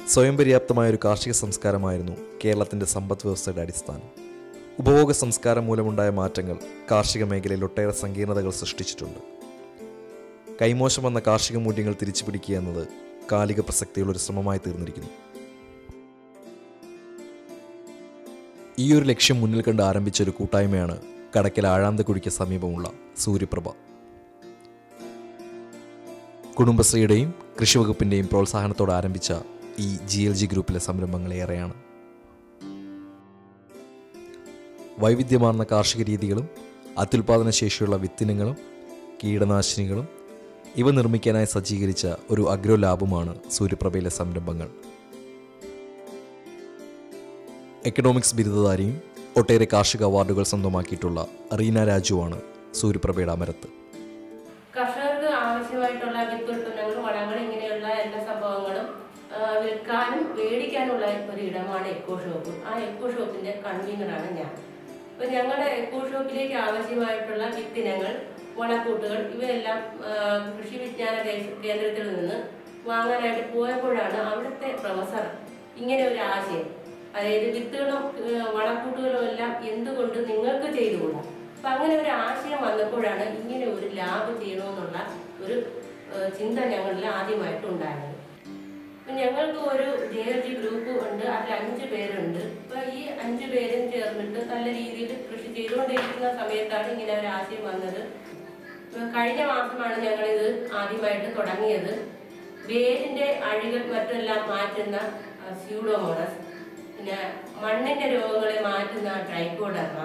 സ്വയം പര്യാപ്തമായ ഒരു കാർഷിക സംസ്കാരമായിരുന്നു കേരളത്തിൻ്റെ സമ്പദ് വ്യവസ്ഥയുടെ അടിസ്ഥാനം ഉപഭോഗ സംസ്കാരം മൂലമുണ്ടായ മാറ്റങ്ങൾ കാർഷിക മേഖലയിൽ ഒട്ടേറെ സങ്കീർണതകൾ സൃഷ്ടിച്ചിട്ടുണ്ട് കൈമോശം വന്ന കാർഷിക മൂല്യങ്ങൾ തിരിച്ചു പിടിക്കുക എന്നത് കാലിക പ്രസക്തിയുള്ള ഒരു ശ്രമമായി തീർന്നിരിക്കുന്നു ഈ ഒരു ലക്ഷ്യം മുന്നിൽ കണ്ട് ആരംഭിച്ച ഒരു കൂട്ടായ്മയാണ് കടക്കൽ ആഴാന്തക്കുഴിക്ക് സമീപമുള്ള സൂര്യപ്രഭ കുടുംബശ്രീയുടെയും കൃഷിവകുപ്പിൻ്റെയും പ്രോത്സാഹനത്തോടെ ആരംഭിച്ച ഈ ജി എൽ ജി ഗ്രൂപ്പിലെ സംരംഭങ്ങൾ ഏറെയാണ് വൈവിധ്യമാർന്ന കാർഷിക രീതികളും അത്യുൽപാദന ശേഷിയുള്ള വിത്തിനങ്ങളും കീടനാശിനികളും ഇവ നിർമ്മിക്കാനായി സജ്ജീകരിച്ച ഒരു അഗ്രോ ലാബുമാണ് സൂര്യപ്രഭയിലെ സംരംഭങ്ങൾ എക്കണോമിക്സ് ബിരുദധാരിയും ഒട്ടേറെ കാർഷിക അവാർഡുകൾ സ്വന്തമാക്കിയിട്ടുള്ള റീന രാജുവാണ് സൂര്യപ്രഭയുടെ അമരത്ത് കർഷകർക്ക് ആവശ്യമായിട്ടുള്ള വിത്തുൽപ്പന്നങ്ങൾ വളങ്ങൾ ഇങ്ങനെയുള്ള എല്ലാ സംഭവങ്ങളും ആ, വിൽക്കാനും മേടിക്കാനുള്ള ഒരു ഇടമാണ് എക്കോ ഷോപ്പ് ആ എക്കോ ഷോപ്പിന്റെ കൺവീനറാണ് ഞാൻ അപ്പൊ ഞങ്ങളുടെ എക്കോ ഷോപ്പിലേക്ക് ആവശ്യമായിട്ടുള്ള വിത്തിനങ്ങൾ വളക്കൂട്ടുകൾ ഇവയെല്ലാം ആ, കൃഷി വിജ്ഞാന കേ- കേന്ദ്രത്തിൽ നിന്ന് വാങ്ങാനായിട്ട് പോയപ്പോഴാണ് അവിടുത്തെ പ്രൊഫസർ ഇങ്ങനെ ഒരു ആശയം അതായത് വിത്തുകളും ആ, വളക്കൂട്ടുകളും എല്ലാം എന്തുകൊണ്ട് നിങ്ങൾക്ക് ചെയ്തുകൂടാ അപ്പൊ അങ്ങനെ ഒരു ആശയം വന്നപ്പോഴാണ് ഇങ്ങനെ ഒരു ലാബ് ചെയ്യണമെന്നുള്ള ഒരു ആ, ചിന്ത ഞങ്ങളിൽ ആദ്യമായിട്ട് ഉണ്ടായത് അപ്പൊ ഞങ്ങൾക്ക് ഒരു ജെ എൽ ജി ഗ്രൂപ്പ് ഉണ്ട് അതിൽ അഞ്ച് പേരുണ്ട് അപ്പൊ ഈ അഞ്ച് പേരും ചേർന്നിട്ട് നല്ല രീതിയിൽ കൃഷി ചെയ്തുകൊണ്ടിരിക്കുന്ന സമയത്താണ് ഇങ്ങനെ ഒരു ആശയം വന്നത് ഇപ്പൊ കഴിഞ്ഞ മാസമാണ് ഞങ്ങളിത് ആദ്യമായിട്ട് തുടങ്ങിയത് വേരിന്റെ അഴികൾ മറ്റെല്ലാം മാറ്റുന്ന സ്യൂഡോമോണസ് പിന്നെ മണ്ണിന്റെ രോഗങ്ങളെ മാറ്റുന്ന ട്രൈക്കോഡർമ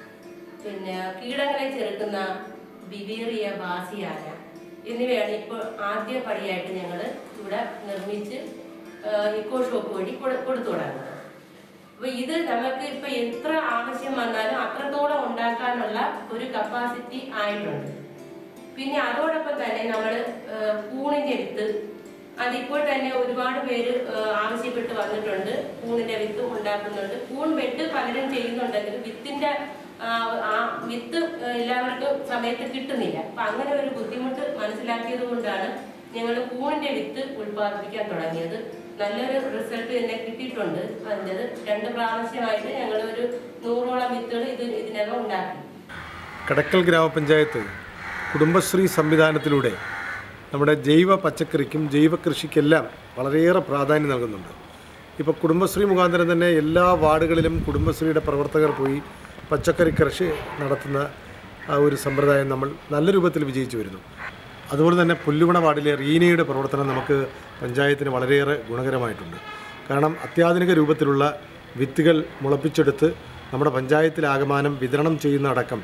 പിന്നെ കീടങ്ങളെ ചെറുക്കുന്ന ബിവേറിയ ബാസിയാന എന്നിവയാണ് ഇപ്പോൾ ആദ്യ പടിയായിട്ട് ഞങ്ങൾ ഇവിടെ നിർമ്മിച്ച് ഇക്കോ ഷോപ്പ് വഴി കൊടു- കൊടുത്തു തുടങ്ങുന്നത് അപ്പൊ ഇത് നമുക്ക് ഇപ്പൊ എത്ര ആവശ്യം വന്നാലും അത്രത്തോളം ഉണ്ടാക്കാനുള്ള ഒരു കപ്പാസിറ്റി ആയിട്ടുണ്ട് പിന്നെ അതോടൊപ്പം തന്നെ നമ്മൾ കൂണിന്റെ വിത്ത് അതിപ്പോൾ തന്നെ ഒരുപാട് പേര് ആ, ആവശ്യപ്പെട്ട് വന്നിട്ടുണ്ട് കൂണിന്റെ വിത്ത് ഉണ്ടാക്കുന്നുണ്ട് കൂൺ വെട്ട് പലരും ചെയ്യുന്നുണ്ടെങ്കിലും വിത്തിന്റെ ആ, ആ വിത്ത് എല്ലാവർക്കും സമയത്ത് കിട്ടുന്നില്ല അപ്പൊ അങ്ങനെ ഒരു ബുദ്ധിമുട്ട് മനസ്സിലാക്കിയത് കൊണ്ടാണ് ഞങ്ങൾ കൂണിന്റെ വിത്ത് ഉൽപ്പാദിപ്പിക്കാൻ തുടങ്ങിയത് നല്ലൊരു റിസൾട്ട് തന്നെ കിട്ടിയിട്ടുണ്ട് അതിൻ്റെത് രണ്ട് പ്രാവശ്യമായിട്ട് ഞങ്ങൾ ഒരു നൂറോളം വിത്തുകൾ ഇത് ഇതിനകം ഉണ്ടാക്കി കടക്കൽ ഗ്രാമപഞ്ചായത്ത് കുടുംബശ്രീ സംവിധാനത്തിലൂടെ നമ്മുടെ ജൈവ പച്ചക്കറിക്കും ജൈവ കൃഷിക്കെല്ലാം വളരെയേറെ പ്രാധാന്യം നൽകുന്നുണ്ട് ഇപ്പോൾ കുടുംബശ്രീ മുഖാന്തരം തന്നെ എല്ലാ വാർഡുകളിലും കുടുംബശ്രീയുടെ പ്രവർത്തകർ പോയി പച്ചക്കറി കൃഷി നടത്തുന്ന ആ ഒരു സമ്പ്രദായം നമ്മൾ നല്ല രൂപത്തിൽ വിജയിച്ചു വരുന്നു അതുപോലെ തന്നെ പുല്ലുവണ വാർഡിലെ റീനയുടെ പ്രവർത്തനം നമുക്ക് പഞ്ചായത്തിന് വളരെയേറെ ഗുണകരമായിട്ടുണ്ട് കാരണം അത്യാധുനിക രൂപത്തിലുള്ള വിത്തുകൾ മുളപ്പിച്ചെടുത്ത് നമ്മുടെ പഞ്ചായത്തിലാകമാനം വിതരണം ചെയ്യുന്ന അടക്കം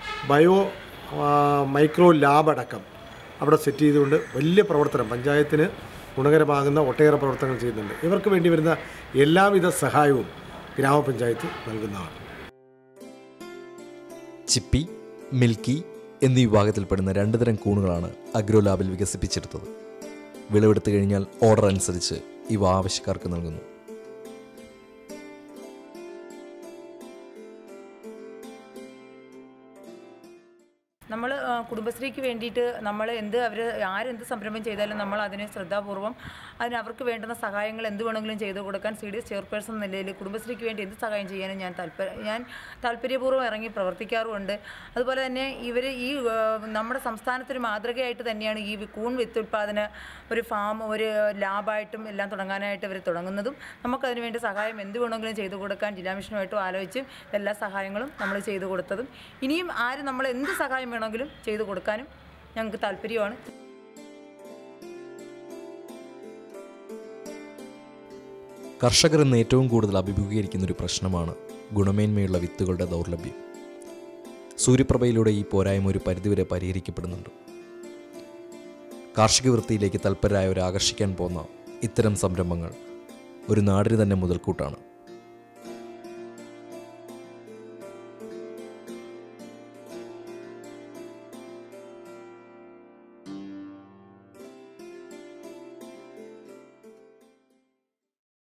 ബയോ ആ, മൈക്രോ ലാബ് അടക്കം അവിടെ സെറ്റ് ചെയ്തുകൊണ്ട് വലിയ പ്രവർത്തനം പഞ്ചായത്തിന് ഗുണകരമാകുന്ന ഒട്ടേറെ പ്രവർത്തനങ്ങൾ ചെയ്യുന്നുണ്ട് ഇവർക്ക് വേണ്ടി വരുന്ന എല്ലാവിധ സഹായവും ഗ്രാമപഞ്ചായത്ത് നൽകുന്നതാണ് ചിപ്പി മിൽക്കി എന്നീ വിഭാഗത്തിൽപ്പെടുന്ന രണ്ട് തരം കൂണുകളാണ് അഗ്രോ ലാബിൽ വികസിപ്പിച്ചെടുത്തത് വിളവെടുത്തു കഴിഞ്ഞാൽ ഓർഡർ അനുസരിച്ച് ഇവ ആവശ്യക്കാർക്ക് നൽകുന്നു നമ്മൾ കുടുംബശ്രീക്ക് വേണ്ടിയിട്ട് നമ്മൾ എന്ത് അവർ ആരെന്ത് സംരംഭം ചെയ്താലും നമ്മൾ അതിനെ ശ്രദ്ധാപൂർവ്വം അതിന് അവർക്ക് വേണ്ടുന്ന സഹായങ്ങൾ എന്ത് വേണമെങ്കിലും ചെയ്തു കൊടുക്കാൻ സി ഡി എസ് ചെയർപേഴ്സൺ എന്ന നിലയിൽ കുടുംബശ്രീക്ക് വേണ്ടി എന്ത് സഹായം ചെയ്യാനും ഞാൻ താല്പര്യം ഞാൻ താല്പര്യപൂർവ്വം ഇറങ്ങി പ്രവർത്തിക്കാറുമുണ്ട് അതുപോലെ തന്നെ ഇവർ ഈ ആ, നമ്മുടെ സംസ്ഥാനത്തൊരു മാതൃകയായിട്ട് തന്നെയാണ് ഈ വി- കൂൺ വിത്ത് ഉൽപ്പാദന ഒരു ഫാം ഒരു ലാബായിട്ടും എല്ലാം തുടങ്ങാനായിട്ട് ഇവർ തുടങ്ങുന്നതും നമുക്കതിന് വേണ്ടി സഹായം എന്ത് വേണമെങ്കിലും ചെയ്തു കൊടുക്കാൻ ജില്ലാ മിഷനുമായിട്ടും ആലോചിച്ചും എല്ലാ സഹായങ്ങളും നമ്മൾ ചെയ്തു കൊടുത്തതും ഇനിയും ആര് നമ്മൾ എന്ത് സഹായം വേണമെങ്കിലും ചെയ്തു കൊടുക്കാനും ഞങ്ങൾക്ക് താല്പര്യമാണ് കർഷകർ ഇന്ന് ഏറ്റവും കൂടുതൽ അഭിമുഖീകരിക്കുന്ന ഒരു പ്രശ്നമാണ് ഗുണമേന്മയുള്ള വിത്തുകളുടെ ദൗർലഭ്യം സൂര്യപ്രഭയിലൂടെ ഈ പോരായ്മ ഒരു പരിധിവരെ പരിഹരിക്കപ്പെടുന്നുണ്ട് കാർഷിക വൃത്തിയിലേക്ക് തൽപരരായവരെ ആകർഷിക്കാൻ പോന്ന ഇത്തരം സംരംഭങ്ങൾ ഒരു നാടിന് തന്നെ മുതൽക്കൂട്ടാണ്